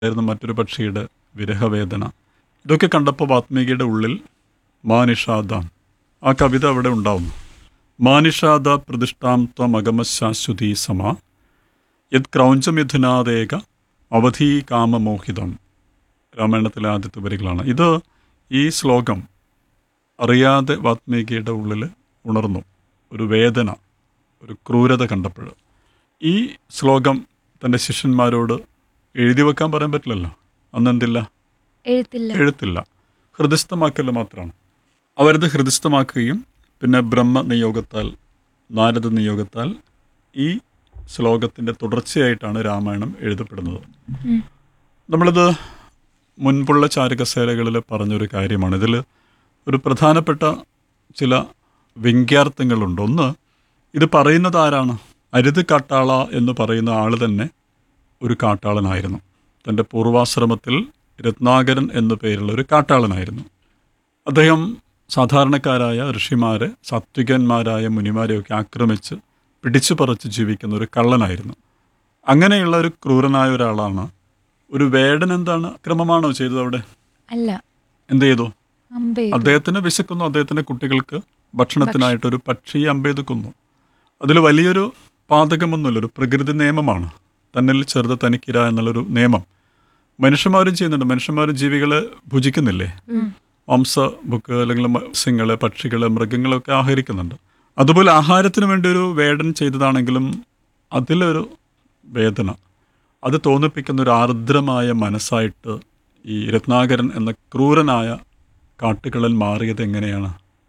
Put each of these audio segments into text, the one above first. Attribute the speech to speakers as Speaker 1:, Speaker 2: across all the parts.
Speaker 1: ആയിരുന്നു മറ്റൊരു പക്ഷിയുടെ വിരഹവേദന ഇതൊക്കെ കണ്ടപ്പോൾ വാത്മീകിയുടെ ഉള്ളിൽ മാനിഷാദ ആ കവിത അവിടെ ഉണ്ടാവുന്നു മാനിഷാദ പ്രതിഷ്ഠാം ത്വമഗമശാശ്വതീ സമ യത് ക്രൗഞ്ചമിഥുനാദേക അവധി കാമമോഹിതം രാമായണത്തിലെ ആദ്യത്തെ വരികളാണ് ഇത് ഈ ശ്ലോകം അറിയാതെ വാത്മീകിയുടെ ഉള്ളിൽ ഉണർന്നു ഒരു വേദന ഒരു ക്രൂരത കണ്ടപ്പോൾ ഈ ശ്ലോകം തൻ്റെ ശിഷ്യന്മാരോട് എഴുതി വെക്കാൻ പറയാൻ പറ്റില്ലല്ലോ അന്നെന്തില്ല
Speaker 2: എഴുത്തില്ല
Speaker 1: എഴുത്തില്ല ഹൃദയസ്ഥമാക്കൽ മാത്രമാണ് അവരത് ഹൃദയസ്ഥമാക്കുകയും പിന്നെ ബ്രഹ്മ നിയോഗത്താൽ നാരദ നിയോഗത്താൽ ഈ ശ്ലോകത്തിൻ്റെ തുടർച്ചയായിട്ടാണ് രാമായണം എഴുതപ്പെടുന്നത്
Speaker 2: ഉം.
Speaker 1: നമ്മളിത് മുൻപുള്ള ചാരുകസേലകളിൽ പറഞ്ഞൊരു കാര്യമാണ് ഇതിൽ ഒരു പ്രധാനപ്പെട്ട ചില വ്യംഗ്യാർത്ഥങ്ങളുണ്ട് ഒന്ന് ഇത് പറയുന്നത് ആരാണ് അരുത് കാട്ടാള എന്ന് പറയുന്ന ആൾ തന്നെ ഒരു കാട്ടാളനായിരുന്നു തൻ്റെ പൂർവാശ്രമത്തിൽ രത്നാകരൻ എന്നു പേരുള്ള ഒരു കാട്ടാളനായിരുന്നു അദ്ദേഹം സാധാരണക്കാരായ ഋഷിമാരെ സാത്വികന്മാരായ മുനിമാരെയൊക്കെ ആക്രമിച്ച് പിടിച്ചു പറിച്ച് ജീവിക്കുന്ന ഒരു കള്ളനായിരുന്നു അങ്ങനെയുള്ള ഒരു ക്രൂരനായ ഒരാളാണ് ഒരു വേടൻ എന്താണ് ക്രമമാണോ ചെയ്തത് അവിടെ
Speaker 2: അല്ല
Speaker 1: എന്ത് ചെയ്തു
Speaker 2: അമ്പേ
Speaker 1: അദ്ദേഹത്തിന് വിശക്കുന്നു അദ്ദേഹത്തിന്റെ കുട്ടികൾക്ക് ഭക്ഷണത്തിനായിട്ട് ഒരു പക്ഷിയെ അമ്പെയ്ത് കൊന്നു അതിൽ വലിയൊരു പാതകമൊന്നുമില്ല ഒരു പ്രകൃതി നിയമമാണ് തന്നിൽ ചെറുത് തനിക്കിര എന്നുള്ളൊരു നിയമം മനുഷ്യന്മാരും ചെയ്യുന്നുണ്ട് മനുഷ്യന്മാരും ജീവികളെ ഭുജിക്കുന്നില്ലേ മാംസ ബുക്ക് അല്ലെങ്കിൽ മത്സ്യങ്ങള് പക്ഷികള് മൃഗങ്ങളൊക്കെ ആഹരിക്കുന്നുണ്ട് അതുപോലെ ആഹാരത്തിന് വേണ്ടി ഒരു വേടൻ ചെയ്തതാണെങ്കിലും അതിലൊരു വേദന അത് തോന്നിപ്പിക്കുന്ന ഒരു ആർദ്രമായ മനസ്സായിട്ട് ഈ രത്നാകരൻ എന്ന ക്രൂരനായ കാട്ടുകളൻ മാറിയത് എങ്ങനെയാണ്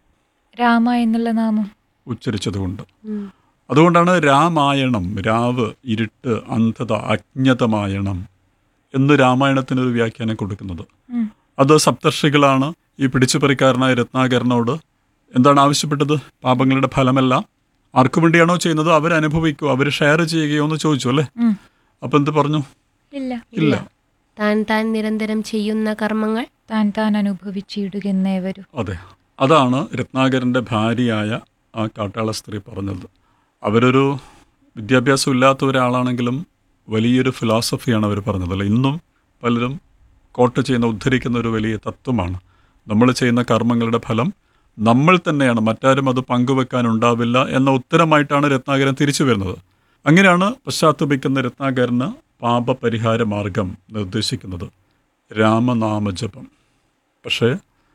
Speaker 2: രാമ എന്നുള്ള നാമം
Speaker 1: ഉച്ചരിച്ചതുകൊണ്ട് അതുകൊണ്ടാണ് രാമായണം രാവ് ഇരുട്ട് അന്ധത അജ്ഞതമായണം എന്ന് രാമായണത്തിനൊരു വ്യാഖ്യാനം കൊടുക്കുന്നത്
Speaker 2: ഉം.
Speaker 1: അത് സപ്തർഷികളാണ് ഈ പിടിച്ചുപറിക്കാരനായ രത്നാകരനോട് എന്താണ് ആവശ്യപ്പെട്ടത് പാപങ്ങളുടെ ഫലമെല്ലാം ആർക്കു വേണ്ടിയാണോ ചെയ്യുന്നത് അവരനുഭവിക്കൂ അവർ ഷെയർ ചെയ്യുകയോ എന്ന് ചോദിച്ചു അല്ലേ
Speaker 2: ഉം.
Speaker 1: അപ്പം എന്ത് പറഞ്ഞു
Speaker 2: ഇല്ല
Speaker 1: ഇല്ല
Speaker 3: താൻ താൻ നിരന്തരം ചെയ്യുന്ന കർമ്മങ്ങൾ
Speaker 2: താൻ താൻ അനുഭവിച്ചിടുകെന്നേ വരൂ
Speaker 1: അതെ അതാണ് രത്നാകരൻ്റെ ഭാര്യയായ ആ കാട്ടാള സ്ത്രീ പറഞ്ഞത് അവരൊരു വിദ്യാഭ്യാസം ഇല്ലാത്ത ഒരാളാണെങ്കിലും വലിയൊരു ഫിലോസഫിയാണ് അവർ പറഞ്ഞത് അല്ല ഇന്നും പലരും കോട്ട് ചെയ്യുന്ന ഉദ്ധരിക്കുന്ന ഒരു വലിയ തത്വമാണ് നമ്മൾ ചെയ്യുന്ന കർമ്മങ്ങളുടെ ഫലം നമ്മൾ തന്നെയാണ് മറ്റാരും അത് പങ്കുവെക്കാൻ ഉണ്ടാവില്ല എന്ന ഉത്തരമായിട്ടാണ് രത്നാകരൻ തിരിച്ചു വരുന്നത് അങ്ങനെയാണ് പശ്ചാത്തപിക്കുന്ന രത്നാകരന് പാപപരിഹാര മാർഗം നിർദ്ദേശിക്കുന്നത് രാമനാമജപം പക്ഷേ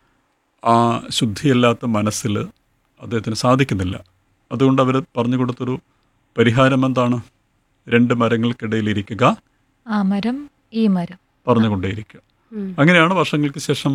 Speaker 1: ആ ശുദ്ധിയല്ലാത്ത മനസ്സിൽ അദ്ദേഹത്തിന് സാധിക്കുന്നില്ല അതുകൊണ്ട് അവർ പറഞ്ഞു കൊടുത്തൊരു പരിഹാരം എന്താണ് രണ്ട് മരങ്ങൾക്കിടയിൽ ഇരിക്കുക
Speaker 2: ആ മരം ഈ മരം
Speaker 1: പറഞ്ഞുകൊണ്ടേയിരിക്കുക
Speaker 3: ഉം.
Speaker 1: അങ്ങനെയാണ് വർഷങ്ങൾക്ക് ശേഷം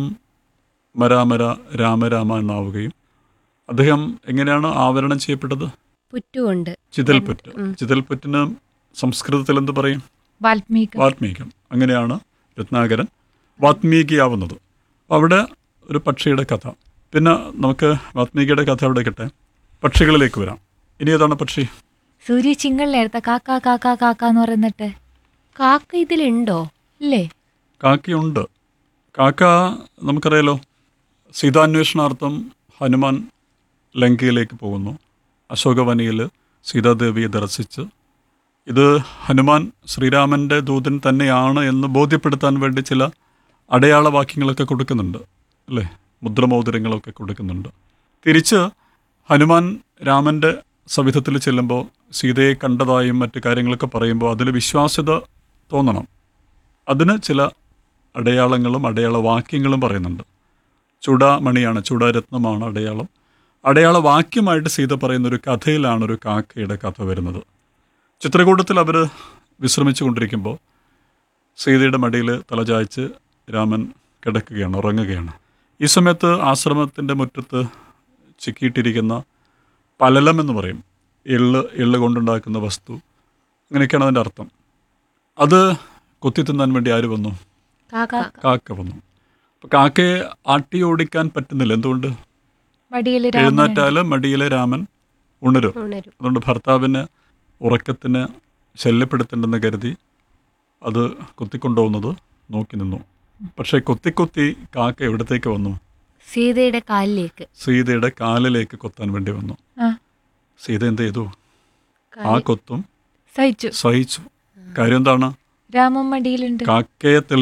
Speaker 1: മരാമര രാമരാമ എന്നാവുകയും അദ്ദേഹം എങ്ങനെയാണ് ആവരണം ചെയ്യപ്പെട്ടത്
Speaker 3: പുറ്റുകൊണ്ട്
Speaker 1: ചിതൽപുറ്റ് ചിതൽപുറ്റിന് സംസ്കൃതത്തിൽ എന്ത് പറയും
Speaker 2: വാൽമീക
Speaker 1: വാത്മീകം അങ്ങനെയാണ് രത്നാകരൻ വാത്മീകിയാവുന്നത് അപ്പോൾ അവിടെ ഒരു പക്ഷിയുടെ കഥ പിന്നെ നമുക്ക് വാത്മീകിയുടെ കഥ അവിടെ കിട്ടെ പക്ഷികളിലേക്ക് വരാം ഇനി ഏതാണ് പക്ഷി
Speaker 2: സൂര്യ ചിങ്ങളിലെടുത്ത കാക്ക കാക്ക കാക്ക എന്ന് പറയുന്നിട്ട്
Speaker 3: കാക്ക ഇതിലുണ്ടോ
Speaker 2: ഇല്ലേ
Speaker 1: കാക്കയുണ്ട് കാക്ക നമുക്കറിയാലോ സീതാന്വേഷണാർത്ഥം ഹനുമാൻ ലങ്കയിലേക്ക് പോകുന്നു അശോകവനിയിൽ സീതാദേവിയെ ദർശിച്ച് ഇത് ഹനുമാൻ ശ്രീരാമൻ്റെ ദൂതൻ തന്നെയാണ് എന്ന് ബോധ്യപ്പെടുത്താൻ വേണ്ടി ചില അടയാളവാക്യങ്ങളൊക്കെ കൊടുക്കുന്നുണ്ട് അല്ലേ മുദ്രമോതിരങ്ങളൊക്കെ കൊടുക്കുന്നുണ്ട് തിരിച്ച് ഹനുമാൻ രാമൻ്റെ സവിധത്തിൽ ചെല്ലുമ്പോൾ സീതയെ കണ്ടതായും മറ്റു കാര്യങ്ങളൊക്കെ പറയുമ്പോൾ അതിൽ വിശ്വാസ്യത തോന്നണം അതിന് ചില അടയാളങ്ങളും അടയാള വാക്യങ്ങളും പറയുന്നുണ്ട് ചൂടാമണിയാണ് ചൂടാരത്നമാണ് അടയാളം അടയാള വാക്യമായിട്ട് സീത പറയുന്ന ഒരു കഥയിലാണ് ഒരു കാക്കയുടെ കഥ വരുന്നത് ചിത്രകൂടത്തിൽ അവർ വിശ്രമിച്ചു കൊണ്ടിരിക്കുമ്പോൾ സീതയുടെ മടിയിൽ തലചായ്ച്ച് രാമൻ കിടക്കുകയാണ് ഉറങ്ങുകയാണ് ഈ സമയത്ത് ആശ്രമത്തിൻ്റെ മുറ്റത്ത് ചിക്കിയിട്ടിരിക്കുന്ന പലലം എന്ന് പറയും എള്ള് എള്ള് കൊണ്ടുണ്ടാക്കുന്ന വസ്തു അങ്ങനെയൊക്കെയാണ് അതിൻ്റെ അർത്ഥം അത് കൊത്തി തിന്നാൻ വേണ്ടി ആര് വന്നു
Speaker 3: കാക്ക
Speaker 1: കാക്ക വന്നു അപ്പോൾ കാക്കയെ ആട്ടി ഓടിക്കാൻ പറ്റുന്നില്ല എന്തുകൊണ്ട്
Speaker 2: വടിയിൽ
Speaker 1: എഴുന്നേറ്റാൽ മടിയിലെ രാമൻ ഉണരും
Speaker 3: ഉണരും
Speaker 1: അതുകൊണ്ട് ഭർത്താവിന് ഉറക്കത്തിന് ശല്യപ്പെടുത്തേണ്ടെന്ന് കരുതി അത് കൊത്തിക്കൊണ്ടുപോകുന്നത് നോക്കി നിന്നു പക്ഷേ കൊത്തിക്കൊത്തി കാക്ക എവിടത്തേക്ക് വന്നു
Speaker 3: സീതയുടെ കാലിലേക്ക്
Speaker 1: സീതയുടെ കാലിലേക്ക് കൊത്താൻ വേണ്ടി വന്നു
Speaker 2: ആ
Speaker 1: സീത എന്ത് ചെയ്തു ആ കൊത്തും
Speaker 2: സഹിച്ചു
Speaker 1: സഹിച്ചു കാര്യം എന്താണ്
Speaker 2: രാമൻ മടിയിലുണ്ട്
Speaker 1: കാക്കയെ തെളി